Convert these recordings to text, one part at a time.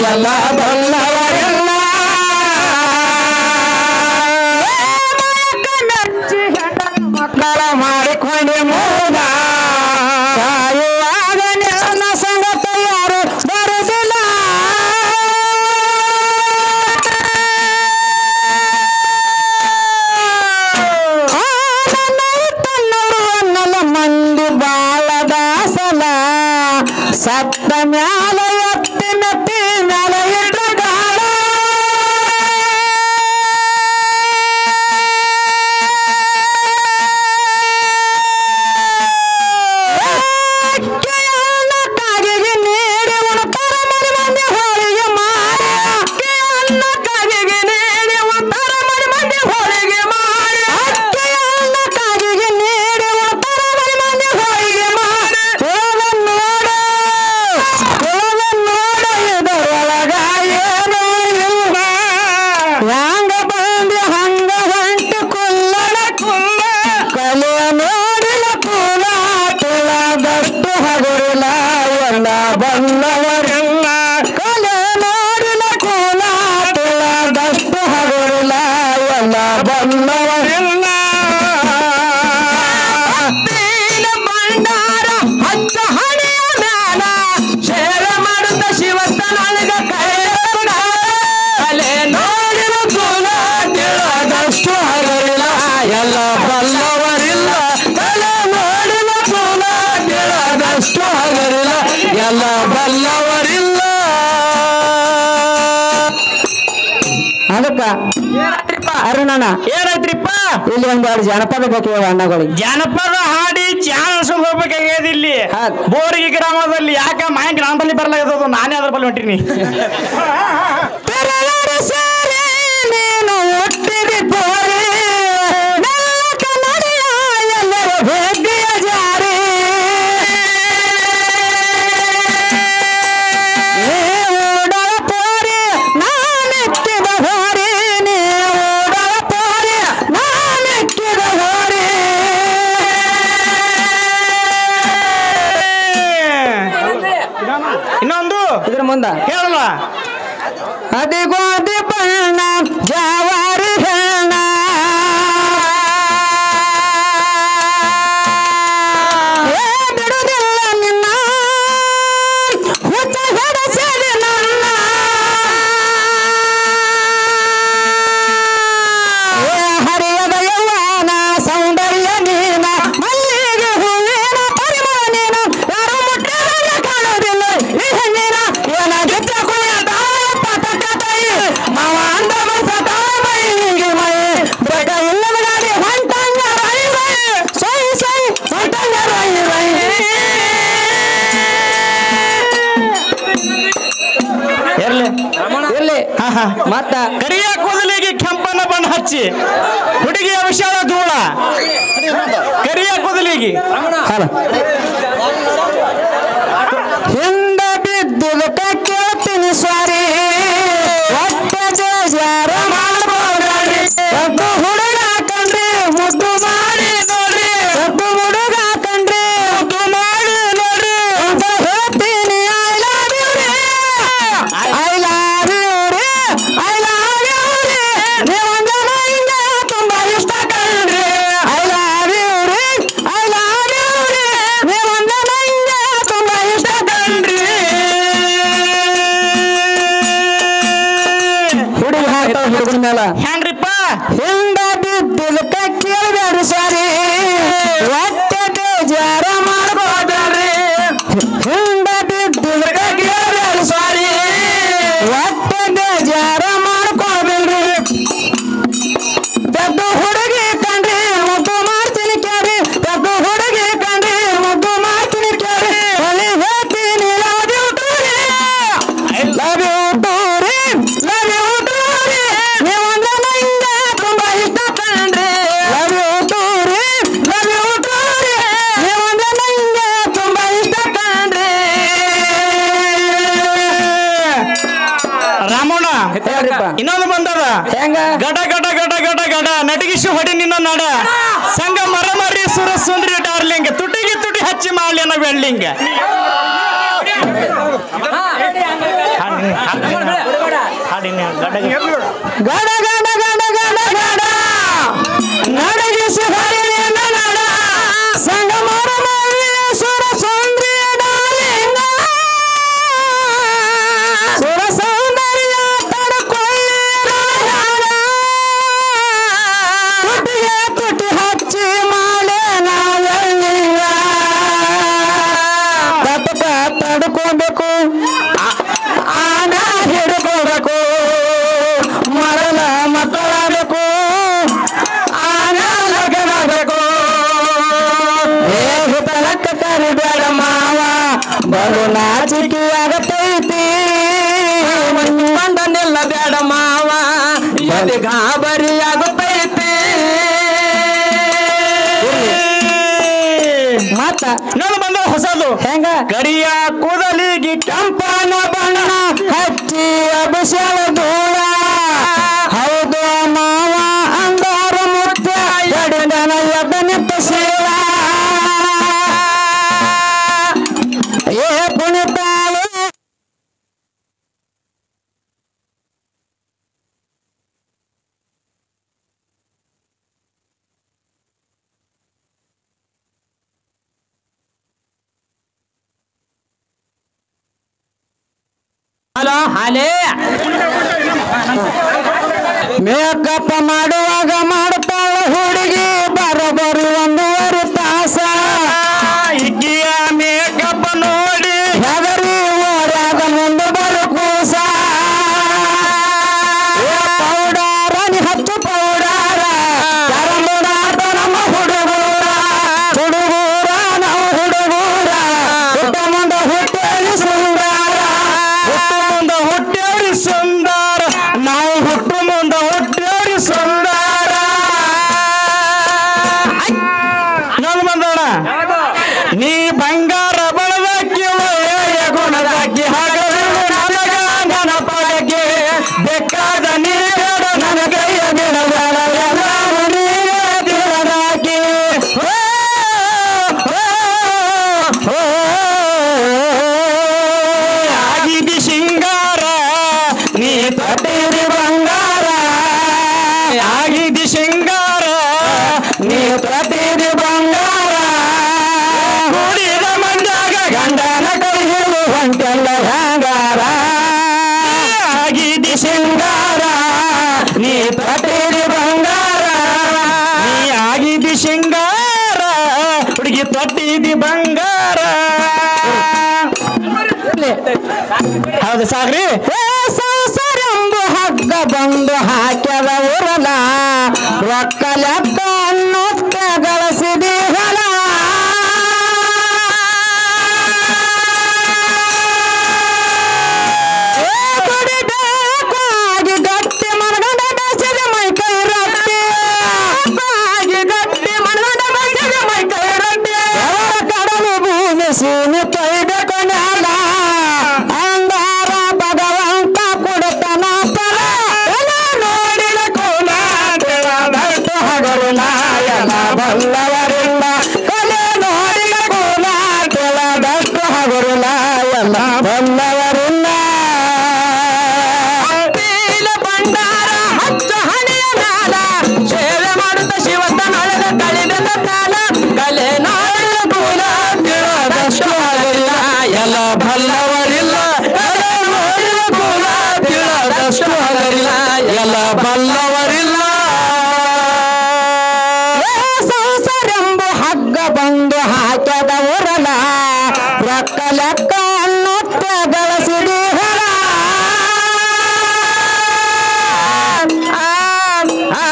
ಎಲ್ಲ ಬಲ್ಲವರೆಲ್ಲ ಮಕ್ಕಳ ಮಾಡಿಕೊಂಡೆ ಮೂಲ ಸಾಯುವಾಗ ನಿನ್ನ ಸಂಗತ ಯಾರು ಬರುದಿಲ್ಲ ಆ ನನ್ನ ತನ್ನವರು ಅನ್ನಲ ಮಂದಿ ಬಾಳ ದಾಸಲ ಸತ್ತ ಮ್ಯಾಲ ಎತ್ತಿ ಮೆತ್ತಿ ಮ್ಯಾಲ ಇಟ್ಟ ಗಾಳ ಅಕ್ಕಿಯನ್ನ ಕಾಗೆಗೆ ನೀಡಿ ಉಣ್ತಾರ ಮನೆ ಮಂದಿ ಹೋಳಿಗೆ ಮಾಡಿ ಅಕ್ಕಿಯನ್ನ ಕಾಗೆಗೆ ನೀಡಿ ಉಣ್ತಾರ ಮನೆ ಮಂದಿ ಹೋಳಿಗೆ ಮಾಡಿ ಅಕ್ಕಿಯನ್ನ ಕಾಗೆಗೆ ನೀಡಿ ಉಣ್ತಾರ ಮನೆ ಮಂದಿ ಹೋಳಿಗೆ ಮಾಡಿ ಹೋಗನ್ ನೋಡು ಹೋಗನ್ ನೋಡು ಇದರೊಳಗ ಏನೂ ಇಲ್ಲ ಹ್ಯಾಂಗ ಬಂದಿ ಹಂಗ ಹೊಂಟಿ ಕುಲ್ಲಡ ಕುಲ್ಲ ಕಲೆ ನೋಡಿಲ ಕುಲ ತುಳದಷ್ಟು ಹಗುರಿಲ್ಲ ಎಲ್ಲ ಬಲ್ಲವರೆಲ್ಲ ಕಲೆ ನೋಡಿಲ ಕುಲ ತುಳದಷ್ಟು ಹಗುರಿಲ್ಲ ಎಲ್ಲ ಬಲ್ಲವರೆಲ್ಲ ಹತ್ತಿನ ಭಂಡಾರ ಹಚ್ಚ ಹಣೆಯ ಮ್ಯಾಲ ಶೇರ ಮಾಡುತ್ತ ಶಿವತ್ತ ನನಗ ಕೈಯ ಅಲೆ ನೋಡಿನ ಕುಲ ತಿಳದಷ್ಟು ಹಗರಿಲ್ಲ ಎಲ್ಲ ಬಲ್ಲವರಿಲ್ಲ ತಲೆ ನೋಡಿನ ಕುಲ ತಿಳದಷ್ಟು ಹಗರಿಲ್ಲ ಎಲ್ಲ ಬಲ್ಲವರಿಲ್ಲ ಅದಕ್ಕ ಅರುಣಣ್ಣ ಏನಾಯ್ತ್ರಿಪ್ಪ ಇಲ್ಲಿ ಒಂದೆರಡು ಜನಪದ ಬೇಕು ಅಣ್ಣಗಳಿಗೆ ಜಾನಪದ ಹಾಡಿ ಚಾನಲ್ ಹೋಗ್ಬೇಕಾಗ್ಯದ ಇಲ್ಲಿ ಹೌದ್. ಬೋರ್ಗಿ ಗ್ರಾಮದಲ್ಲಿ ಯಾಕ ಮಾಯ ಗ್ರಾಮ ಬಲ್ಲಿ ಬರ್ಲಾಗದ ನಾನೇ ಅದ್ರ ಬಲ್ಲಿ ಹೊಂಟಿನಿ ತೆರೆಯರ ಸಾರೆ ನೀನು ಹುಟ್ಟಿದಿ ಪೋರೆ ಮೆಲ್ಲಕ ನಡೆಯ ಎಲ್ಲರ ಭೇದಿಯ ಜಾರಿ ನೀ ಓಡಳ ಪೋರೆ ನಾನೆಕ್ಕಿದ ಹೋರಿ ನೀ ಓಡಳ ಪೋರೆ ನಾನೆಕ್ಕಿದ ಹೋರಿ ಇನ್ನೊಂದು ಇದ್ರ ಮುಂದ ಹೇಳಲ್ಲ ಅದಿಗೋದಿ ಬಣ್ಣ ಜವಾರಿ ಹೆಣ್ಣ ಏ ಬಿಡುದಿಲ್ಲ ನಿನ್ನ ಹುಚ್ಚ ಹೊಡೆಸಲಿ ನನ್ನ ಏ ಹರಿಯದ ಯೌವನ ಸೌಂದರ್ಯ ನೀನ ಮಲ್ಲಿಗೆ ಹೂವಿನ ಪರಿಮಳ ನೀನು ಯಾರು ಮುಟ್ಟಿದಾಗ ಕಾಣೋದಿಲ್ಲ ಈ ಹೆಣ್ಣಿನ ಏನ ಗಿಚ್ಚ ಕುಯ್ಯ ತಾಯ ಪಟಕ ತಾಯಿ ಮಾವ ಅಂದ ಮಸ ತಾಯಿಗೆ ಮೈ ಬ್ರೇಕ ಇಲ್ಲದ ಗಾಡಿ ಹೊಂಟಂಗ ರೈ ರೈ ಸೈ ಸೈ ಹೊಂಟಂಗ ರೈ ರೈ ಇರ್ಲಿ ಇರ್ಲಿ ಹಾ ಹಾ ಮತ್ತ ಕರಿಯ ಕೂದಲಿಗೆ ಕೆಂಪನ ಬಣ್ಣ ಹಚ್ಚಿ ಹುಡುಗಿಯ ವಿಶಾಲ ಧೂಳ ಕರಿಯ ಕೂದಲಿಗೆ ಹಲ ಹಿಂದ ಬಿದ್ದುದಕ್ಕ ಕೇಳ್ತೀನಿ ಸ್ವಾರಿ ಒಟ್ಟೆ ಬೇಜಾರ ಮಾಡ್ಬೋದ್ರಿ ಒಬ್ಬ ಹುಡುಗ ಕಂಡ್ರಿ ಮುದ್ದು ಮಾಡಿ ನೋಡ್ರಿ ಒಬ್ಬ ಹುಡುಗ ಕಂಡ್ರಿ ಮುದ್ದು ಮಾಡಿ ನೋಡ್ರಿ ಅಂತ ಹೇಳ್ತೀನಿ ಐ ಲವ್ ಯು ರೀ ಐ ಲವ್ ಯು ರೀ ಐ ಲವ್ ಯು ರೀ ನೀವಂದ ಹಿಂಗ ತುಂಬಾ ಇಷ್ಟ ಕಂಡ್ರಿ ಐ ಲವ್ ಯು ರೀ ಐ ಲವ್ ಯು ರೀ ನೀವಂದ ಹಿಂಗ ತುಂಬಾ ಇಷ್ಟ ಕಂಡ್ರಿ ಹುಡುಗ ಹಾಕ್ತಾವ ಹುಡುಗನ ಮೇಲ ಹೆಂಗ್ರಿಪ್ಪ ಹಿಂದ ಬಿದ್ದಿಲ್ಕ ಕೇಳ್ಬೇಡ್ರಿ ಸಾರಿ ಒಟ್ಟೆ ಬೇಜಾರ ಮಾಡ್ಬೋದ್ರಿ ಹಿಂದ ಬಿದ್ದಿಲ್ಕ ಕೇಳ್ಬೇಡ್ರಿ ಸಾರಿ ಒಟ್ಟೆ ಬೇಜಾರ ಮಾಡ್ಕೋಬೇಡ್ರಿ ದೊಡ್ಡ ಹುಡುಗಿ ಕಂಡ್ರಿ ಮುದ್ದು ಮಾಡ್ತೀನಿ ಕೇಳಿ ದೊಡ್ಡ ಹುಡುಗಿ ಕಂಡ್ರಿ ಮುದ್ದು ಮಾಡ್ತೀನಿ ಕೇಳಿ ಒಳ್ಳೆ ಹೇಳ್ತೀನಿ love you too love you too love you too ನೀವಂದ್ರೆ ನಂಗೆ ತುಂಬಾ ಇಷ್ಟ ಕಂಡ್ರಿ love you too love you too ನೀವಂದ್ರೆ ನಂಗೆ ತುಂಬಾ ಇಷ್ಟ ಕಂಡ್ರಿ ರಾಮಣ್ಣ ಹೇಳ್ರಿಪ್ಪ ಇನ್ನೊಂದು ಬಂದದ ಹೆಂಗ ಗಡ ಗಡ ಗಡ ಗಡ ಗಡ ನಟಗಿಶು ಹೊಡಿ ನಿನ್ನ ನಡ ಸಂಗ ಮರ ಮರಿ ಸುರ ಸುಂದ್ರಿ ಡಾರ್ಲಿಂಗ್ ತುಟಿಗೆ ತುಟಿ ಹಚ್ಚಿ ಮಾಡ್ಲಿ ಅನ್ನೋ ಬೆಳ್ಳಿಂಗ್ ಗಡ ಗಡ ಗಡ ಗಡ ಗಡ ನಡಗಿಸಿ ಹರಿಣಿನ ನಡ ಸಂಗಮರ ಮಲ್ಲೇಶ್ವರ ಸುಂದ್ರಿಯ ಡಾಲಿಂಗ ಸುರ ಸೌಂದರ್ಯ ತಡಕೊಳ್ಳಿ ರಾಯಣ ತುಟಿಗೆ ತುಟಿ ಹಚ್ಚಿ ಮಾಲೆ ನಾಯಣ್ಣಿಂಗ ತಟಕ ತಡ್ಕೋಬೇಕು ಆನ ಹಿಡ್ಕೋಬೇಕು ಮರಳ ಮಕ್ಕಳಾಗಬೇಕು ಆನ ಲಗ್ನಾಗಬೇಕು ಏ ಹಿತಲಕ್ಕ ಕರಿಬೇಡ ಮಾವ ಬಲು ನಾಚಿಕೆ ಆಗತೈತಿ ಬಂದ ನಿಲ್ಲಬೇಡ ಮಾವ ಎದೆ ಗಾಬರಿ ಆಗುತ್ತೈತಿ ಮತ್ತ ನಾನು ಬಂದ ಹೊಸದು ಹೆಂಗ ಕರಿಯ ಕೂದಲಿಗೆ ಕೆಂಪನ ಬಣ್ಣ ಹಚ್ಚಿ ಅಭಿಷೇಕ ದೂರ ಹೌದು ಮಾವ ಅಂಗಾರ ಮುತ್ಯ ಎಡದನ ಎದನಿತ್ತ ಶಿವ ಏ ಪುಣಿತಾಳು ಹಲೋ ಹಾಲೇ ಮೇಕಪ್ ಮಾಡುವಾಗ ಮಾಡ್ತಾಳ ಹುಡುಗಿ ಬರೋಬ್ಬರಿ ಒಂದೂವರೆ ತಾಸ ಇಗ್ಗಿಯ ಮೇಕಪ್ ನೋಡಿ ಹೆದರಿ ಓಡ್ಯಾಗ ಮುಂದೆ ಬರು ಕೂಸ ಏ ಪೌಡಾರ ನೀ ಹಚ್ಚು ಪೌಡಾರ ಕರಂಬುಡಾಟ ನಮ್ಮ ಹುಡುಗೂರ ಹುಡುಗೂರ ನಾವು ಹುಡುಗೂರ ಹುಟ್ಟ ಮುಂದೆ ಹುಟ್ಟೇಳಿ ಶೃಂಗಾರ ಹುಟ್ಟು ಮುಂದ ಹುಟ್ಟೇರಿ ಸುಂದರ ನಾವು ಹುಟ್ಟು ಮುಂದ ಹುಟ್ಟೇರಿ ಸುಂದರ ನಾನು ಬಂದೋಣ ನೀ ಬಂಗಾರ ಬಳದಕ್ಕಿ ಒಳ್ಳೆಯ ಗುಣದಕ್ಕಿ ಹಾಗಲಿಲ್ಲ ನನಗ ನೆನಪಾಗಕ್ಕೆ ಬೇಕಾದ ನೀಡ ನನಗಯ್ಯ ಬಿಡಬೇಡ ಎಲ್ಲರೂ ನೀನೇ ದಿನದಾಕಿ ಓ, ಓ, ಓ, ಆಗಿದಿ ಸಿಂಗಾರ ನೀ ತಟ್ಟಿರಿ ಬಂಗಾರ ಆಗಿದಿ ಸಿಂಗಾರ ನೀ ತಟ್ಟಿರಿ ಬಂಗಾರ ಕೂಡಿದ ಮಂದಾಗ ಗಂಡನ ಕೈ ಹಿಡಿದು ಹೊಂಟೆಲ್ಲ ಹ್ಯಾಂಗಾರ ಆಗಿದಿ ಸಿಂಗಾರ ನೀ ತಟ್ಟಿರಿ ಬಂಗಾರ ನೀ ಆಗಿದಿ ಸಿಂಗಾರ ಹುಡುಗಿ ತೊಟ್ಟಿದಿ ಬಂಗಾರ ಹೌದು ಸಾಗ್ರಿ ಏ ಸಂಸಾರೆಂಬು ಹಗ್ಗ ಬಂದು ಹಾಕ್ಯದ ಉರಲ ರೊಕ್ಕ ಲೆಕ್ಕ ಅನ್ನುತ್ತ ಗಳಿಸಿದಿ ಹೊಲ ಏ ದುಡಿಬೇಕಾಗಿ ಗಟ್ಟಿ ಮನಗಂಡ ಬೆಳೆಸಿದ ಮೈ ಕೈ ರಟ್ಟಿ ಆಗಿ ಗಟ್ಟಿ ಮನಗಂಡ ಬೆಳೆಸಿದ ಮೈ ಕೈ ರಟ್ಟಿ ದೇವರ ಕಡಲು ಭೂಮಿ ಸೀಮಿ ತೊಯ್ಬೇಕು ನೆಲ ಅಂಗಾರ ಭಗವಂತ ಕೊಡುತ್ತಾನ ಫಲ ಎಲ್ಲ ನೋಡಿದ ಕುಲ ತಿಳದಷ್ಟು ಹಗರು ನಾಯನ ಬಲ್ಲವರಿಂದ ಕಲೆ ನೋಡಿದ ಕುಲ ತಿಳದಷ್ಟು ಹಗರು ನಾಯನ ಬಲ್ಲವರಿಂದ ನೀಲ ಭಂಡಾರ ಹಚ್ಚ ಹಣೆಯ ಮ್ಯಾಲ ಸೇವೆ ಮಾಡುತ್ತ ಶಿವತ ನಳದ ಕಳಿದ ಕಾಲ ಕಲೆ ನಾಡಿದ ಕುಲ ತಿಳದಷ್ಟು ಹಗರಿಲ್ಲ ಎಲ್ಲ ಬಲ್ಲವರಿಲ್ಲ ಕಲೆ ನೋಡಿದ ಕುಲ ತಿಳದಷ್ಟು ಹಗರಿಲ್ಲ ಎಲ್ಲ ಬಲ್ಲವರಿಲ್ಲ ಸಂಸಾರೆಂಬು ಹಗ್ಗ ಬಂದು ಹಾಕದ ಉರಲ ರೊಕ್ಕ ಲೆಕ್ಕ ಅನ್ನುತ್ತ ಗಳಿಸಿಡಿ ಹೊರ ಆ, ಆ,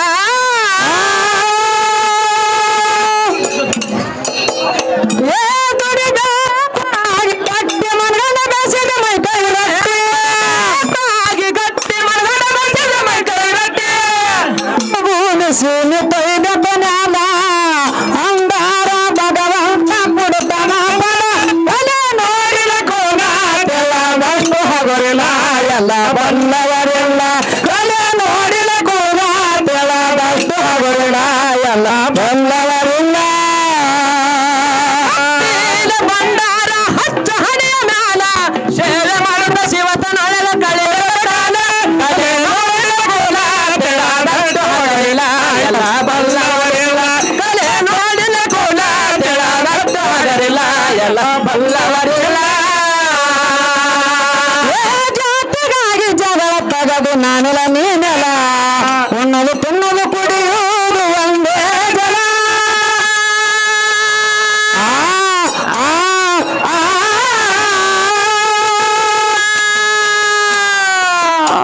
ಏ ದುಡಿದ ಆಗಿ ಗಟ್ಟಿ ಮನಗಂಡ ಬೆಳೆಸಿದ ಮೈ ಕೈ ರಟ್ಟಿ ಆಗಿ ಗಟ್ಟಿ ಮನಗಂಡ ಬೆಳೆಸಿದ ಮೈ ಕೈ ರಟ್ಟಿ ಭೂಮಿ ಸೀಮಿ ತೊಯ್ದ ಬನಾಲ ಅಂಗಾರ ಭಗವಂತ ಕೊಡುತ್ತಾನ ಬಲ ಬಲ ನೋಡಿದ ಕೋನ ತೆಲದಷ್ಟು ಹಗರಿಲ್ಲ ಎಲ್ಲ ಬಲ್ಲವರಿಲ್ಲ ಕಲೆ ನೋಡಿದ ಕೋನ ತೆಲದಷ್ಟು ಹಗರಿಲ್ಲ ಎಲ್ಲ ಬಲ್ಲವರಿಲ್ಲ ನೀಲ ಭಂಡಾರ ಹಚ್ಚ ಹಣೆಯ ಮ್ಯಾಲ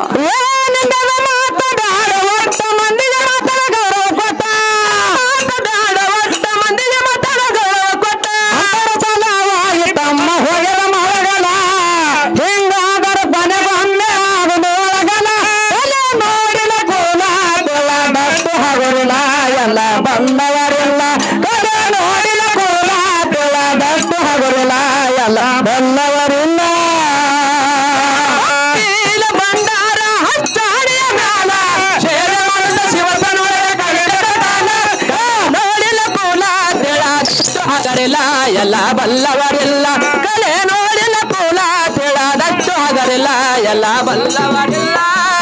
ಏನಿಲ್ಲದ ಮಾತನಾಡ ಒಟ್ಟ ಮಂದಿಗೆ ಮಾತನ ಗೌರವ ಕೊಟ್ಟ ಮಾತನಾಡ ಒಟ್ಟ ಮಂದಿಗೆ ಮಾತನ ಗೌರವ ಕೊಟ್ಟ ಅಂತರ ಸಲವಾಗಿ ತಮ್ಮ ಹೋಗದ ಮಳಗಲ ಹಿಂಗಾದರ ಕೊನೆ ಬಂದೆ ಆಗುದು ಒಳಗಲ ಎಲೆ ನೋಡಿದ ಕೂಲ ಬೆಳದಷ್ಟು ಹಗುರಿಲ್ಲ ಎಲ್ಲ ಬಂದವರಿಲ್ಲ ಕಡೆ ನೋಡಿದ ಕೂಲ ಬೆಳದಷ್ಟು ಹಗುರಿಲ್ಲ ಎಲ್ಲ ಬಂದವರಿಲ್ಲ ನೀಲ ಬಂಡಾರ ಹಚ್ಚಾಡಿಯ ಮ್ಯಾಲ ಶೇರ ಮಾಡಿದ ಶಿವಪ್ಪನೊಳಗೆ ಕವಿದ ಕಾಲ ನೋಡಿಲ ಕೂಲ ತಿಳದಷ್ಟು ಹಗರಿಲ್ಲ ಎಲ್ಲ ಬಲ್ಲವರಿಲ್ಲ ಕಲೆ ನೋಡಿಲ ಕೂಲ ತಿಳದಷ್ಟು ಹಗರಿಲ್ಲ ಎಲ್ಲ ಬಲ್ಲವರಿಲ್ಲ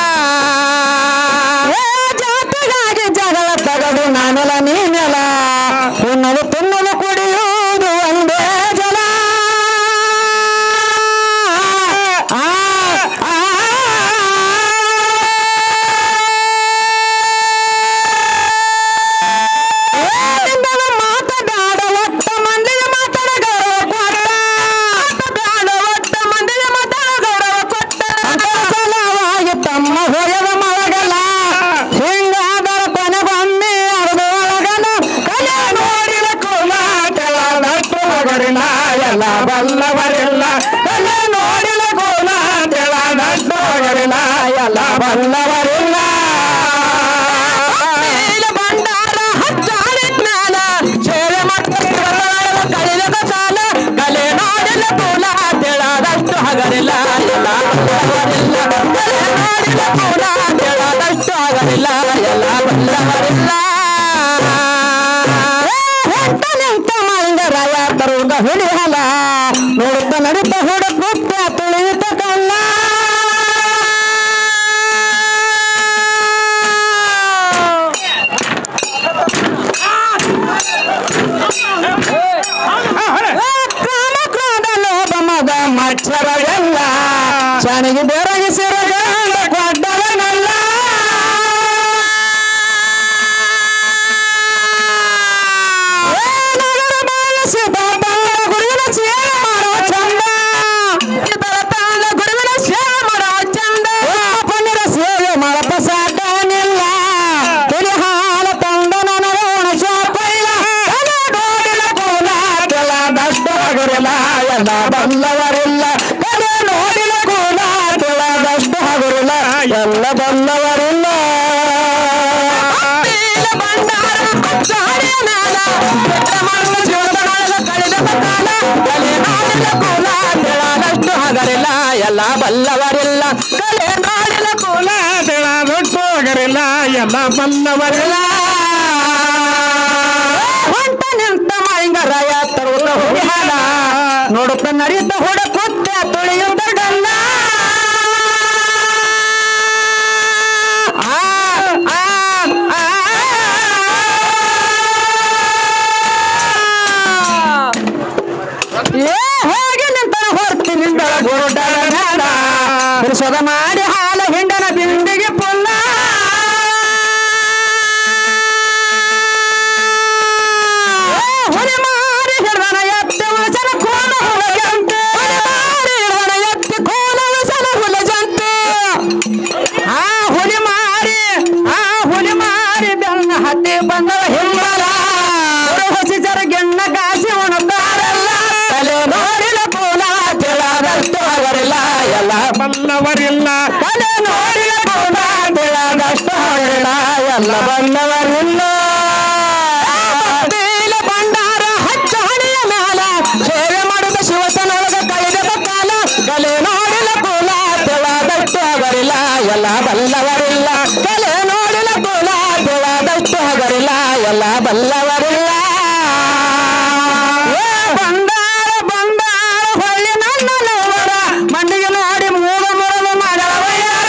ಏ ಜಾತಿಗಾಗಿ ಜಗಳ ತಗದು ನಾನೆಲ ನೀನೆಲ ಉಣ್ಣಲು ತಿನ್ನಲು ಕುಡಿಯುವುದು ಒಂದೇ ಜಲ ಆ, ಆ, ಏನಿಂದಲೂ ಮಾತನಾಡ ಒಟ್ಟ ಮಂದಿಗೆ ಮಾತಾಡ ಗೌರವ ಕೊಟ್ಟ ಮಾತನಾಡ ಒಟ್ಟ ಮಂದಿಗೆ ಮಾತಾಡ ಗೌರವ ಕೊಟ್ಟ ಸಲವಾಗಿ ತಮ್ಮ ಹೊಗೆದ ಮಳಗಲ ಹಿಂಗಾದರ ಕೊನೆ ಬಮ್ಮಿ ಅರ್ದು ಒಳಗಲ ಕಲೆ ನೋಡಿದ ಕುಲ ತೆಳದಟ್ಟು ಹೊಗರಿಲ್ಲ ಎಲ್ಲ ಬಲ್ಲವರಿಲ್ಲ ಕಲೆ ನೋಡಿದ ಕುಲ ತೆಳದಟ್ಟು ಹೊಗರಿಲ್ಲ ಎಲ್ಲ ಬಲ್ಲವರಿಲ್ಲ ನೀಲ ಬಂಡಾರ ಹಚ್ಚಾಡಿದ ಮ್ಯಾಲ ಸೇವೆ ಮಾಡ್ತಾರೆ ಕಳೆದ ಕಾಲ ಕಲೆ ನೋಡಿದ ಕೂಲ ತೆಳದಷ್ಟು ಹಗರಿಲ್ಲ ಎಲ್ಲ ಬಲ್ಲವರಿಲ್ಲ ಕಲೆ ನೋಡಿದ ಕೂಲ ತೆಳದಷ್ಟು ಹಗರಿಲ್ಲ ಎಲ್ಲ ಬಲ್ಲವರಿಲ್ಲ ಹೊಟ್ಟ ನಿಂತ ಮಂಗರಾಯ ತರುಗ ಹುಲಿ ಹಲ ನೋಡುತ್ತ ನಡುತ್ತ ಹುಡುಕುತ್ತ ತುಳಿಯುತ್ತ ಕಲ್ಲ ಕಾಮ ಕ್ರೋಧ ಲೋಭ ಮದ ಮಚ್ಚರವೆಲ್ಲ ಶನಿಗೆ ಬೆರಗಿ ಸಿರಗಂಡ ಕೊಡ್ಡವನಲ್ಲ ಏ ನಗರ ಬಾಲಸಿ ಬಾಬಾಳ ಗುರುವಿನ ಸೇವೆ ಮಾಡೋ ಚಂದ ಇತರ ತಾಂಡ ಗುರುವಿನ ಸೇವೆ ಮಾಡೋ ಚಂದ ಪುಣ್ಯರ ಸೇವೆ ಮಾಡಪ್ಪ ಸಾಕಾನಿಲ್ಲ ತಿಳಿ ಹಾಲ ತಂದ ನನಗೋಣ ಶಾಪೈಲ ತಲೆ ನೋಡಿನ ಕೂಲ ತೆಳದಷ್ಟು ಹಗುರಿಲ್ಲ ಎಲ್ಲ ಬಲ್ಲವರಿಲ್ಲ ತಲೆ ನೋಡಿನ ಕೂಲ ತೆಳದಷ್ಟು ಹಗುರಿಲ್ಲ ಎಲ್ಲ ಬಲ್ಲವರಿಲ್ಲ ನೀಲ ಬಂಡಾರ ಚಾಡಿಯ ಮ್ಯಾಲ ಬೆಟ್ಟ ಮಾಡುವ ಶಿವನೊಳಗ ಕಳೆದ ಕಾಲ ಕಲೆ ನಾಡಿನ ಕೂಲ ತೆಳದಷ್ಟು ಹಗರಿಲ್ಲ ಎಲ್ಲ ಬಲ್ಲವರಿಲ್ಲ ಕಲೆ ನಾಡಿನ ಕೂಲ ತೆಳದಷ್ಟು ಹಗರಿಲ್ಲ ಎಲ್ಲ ಬಲ್ಲವರಿಲ್ಲ ಹೊಂಟ ನಿಂತ ಮೈಂಗರಾಯ ತರುತ್ತ ಹೋಗಿ ಹಾಲ ನೋಡುತ್ತ ನಡೆಯುತ್ತ ಹುಡುಕುತ್ತ ತುಳಿಯುತ್ತ ಡಲ್ಲ ಆ, ಆ, ಆ, ಏ ಹೋಗಿ ನಿಂತನ ಹೊರ್ತೀನಿ ಗುರುಡರ ನಾಡ ಬಿಡಿಸೋದ ಮಾಡಿ ಹಾಲ ಹಿಂಡನ ಬಿಂದಿಗೆ ಪುಲ್ಲ ಹುಲಿ ಮಾರಿ ಹಿಡ್ದನ ಎತ್ತಿ ಉಳಿಸನ ಕೋಲ ಹುಲಜಂತೆ ಹುಲಿ ಮಾರಿ ಹಿಡ್ದನ ಎತ್ತಿ ಕೋಲ ಉಳಿಸನ ಹುಲಜಂತೆ ಆ ಹುಲಿ ಮಾರಿ ಆ ಹುಲಿ ಮಾರಿ ಬೆನ್ನ ಹತ್ತಿ ಬಂದವ ಹಿಂಬಲ ಹೊಸಿ ಜರಗೆಣ್ಣ ಕಾಸಿ ಉಣತಾರಲ್ಲ ತಲೆ ನೋಡಿದ ಕೂಲ ತಿಳದಷ್ಟು ಅವರಿಲ್ಲ ಎಲ್ಲ ಬಲ್ಲವರಿಲ್ಲ ತಲೆ ನೋಡಿದ ಕೂಲ ತಿಳದಷ್ಟು ಅವರಿಲ್ಲ ಎಲ್ಲ ಬಲ್ಲವರಿಲ್ಲ ನೀಲ ಬಂಡಾರ ಹಚ್ಚ ಹಣಿಯ ಮ್ಯಾಲ ಸೇವೆ ಮಾಡಿದ ಶಿವತನೊಳಗ ಕಳೆದ ಕಾಲ ಕಲೆ ನೋಡಿದ ಕೂಲ ತಿಳದಷ್ಟು ಅವರಿಲ್ಲ ಎಲ್ಲ ಬಲ್ಲವರಿಲ್ಲ ಕಲೆ ನೋಡಿದ ಕೂಲ ತಿಳದಷ್ಟು ಹಗರಿಲ್ಲ ಎಲ್ಲ ಬಲ್ಲವರಿಲ್ಲ ಏ ಬಂದಾರ ಬಂದಾರ ಹೊಳ್ಳಿ ನನ್ನ ನೋವರ ಮಂಡಿಗೆ ನೋಡಿ ಮೂಗ ಮುರಲು ಮಾಡವಯ್ಯಾರ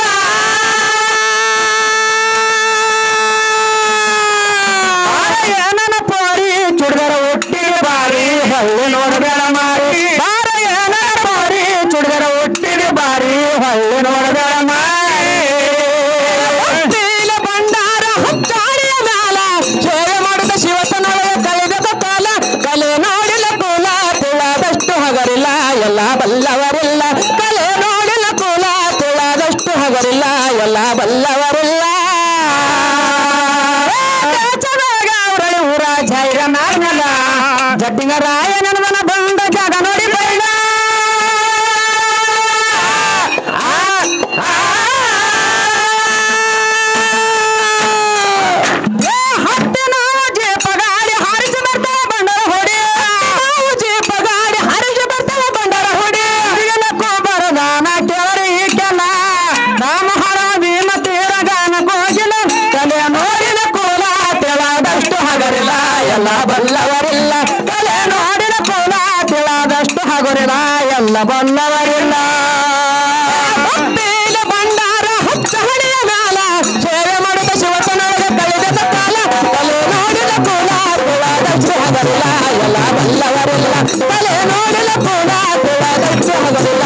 ಏನನ ಪೋರಿ ಚುಡ್ದರ ಒಟ್ಟಿಗೆ ಬಾರಿ ಹಳ್ಳಿ ನೋಡಬೇಡ ಮಾರಿ ಬಾರ ಏನನ ಪೋರಿ ಚುಡ್ದರ ಒಟ್ಟಿಗೆ ಬಾರಿ ಹಳ್ಳಿ ನೋಡಬೇಡ ಮಾರಿ ಒಟ್ಟಿಲ ಬಂಡಾರ ಹಚ್ಚಾಡಿಯ ಮ್ಯಾಲ ಸೇವೆ ಮಾಡಿದ ಶಿವತನೊಳಗ ಕಳೆದ ಕಾಲ ಕಲೆ ನೋಡಿಲ ಕೂಲ ತುಳದಷ್ಟು ಹಗರಿಲ್ಲ ಎಲ್ಲ ಬಲ್ಲವರಿಲ್ಲ ಕಲೆ ನೋಡಿಲ ಕೂಲ ತುಳದಷ್ಟು ಹಗರಿಲ್ಲ ಎಲ್ಲ ಬಲ್ಲವರಿಲ್ಲ ದೇಶದಾಗ ಅವರಳಿ ಊರ ಜೈರ ನಾರ್ನಲ್ಲ ಜಡ್ಡಿಗ ರಾಯನನ ಮನ ಬಂದ ಜಾಗ ನೋಡಿ ಬೈಲ ಹತ್ತೆ ನಾವು ಜೀಪ ಗಾಡಿ ಹಾರಿಸಿ ಬರ್ತಾವ ಬಂಡರ ಹೊಡಿ ನಾವು ಜೀಪ ಗಾಡಿ ಹಾರಿಸಿ ಬರ್ತಾವ ಬಂಡರ ಹೊಡಿ ಇದಕ್ಕೂ ಬರದಾನ ಕೇಳರಿ ಈಕೆಲ್ಲ ರಾಮ ಹರ ಭೀಮ ತೀರ ಗಾನ ಕೋಗಿಲ ತಲೆ ನೋಡಿನ ಕೂಲ ತಿಳದಷ್ಟು ಹಗರಿಲ್ಲ ಎಲ್ಲ ಬಲ್ಲವರಿಲ್ಲ ತಲೆ ನೋಡಿನ ಕೂಲ ತಿಳದಷ್ಟು ಹಗರಿಲ್ಲ ಎಲ್ಲ ಬಲ್ಲವರಿಲ್ಲ ಒಪ್ಪೇಲ ಬಂಡಾರ ಹಚ್ಚ ಹಣೆಯ ಮ್ಯಾಲ ಸೇವೆ ಮಾಡಿದ ಶಿವತನೊಳಗೆ ಕಳೆದ ಕಾಲ ತಲೆ ನೋಡಿದ ಕೂಲ ತಿಳದಷ್ಟು ಹಗರಿಲ್ಲ ಎಲ್ಲ ಬಲ್ಲವರಿಲ್ಲ ತಲೆ ನೋಡಿದ ಕೂಲ ತಿಳದಷ್ಟು ಹಗರಿಲ್ಲ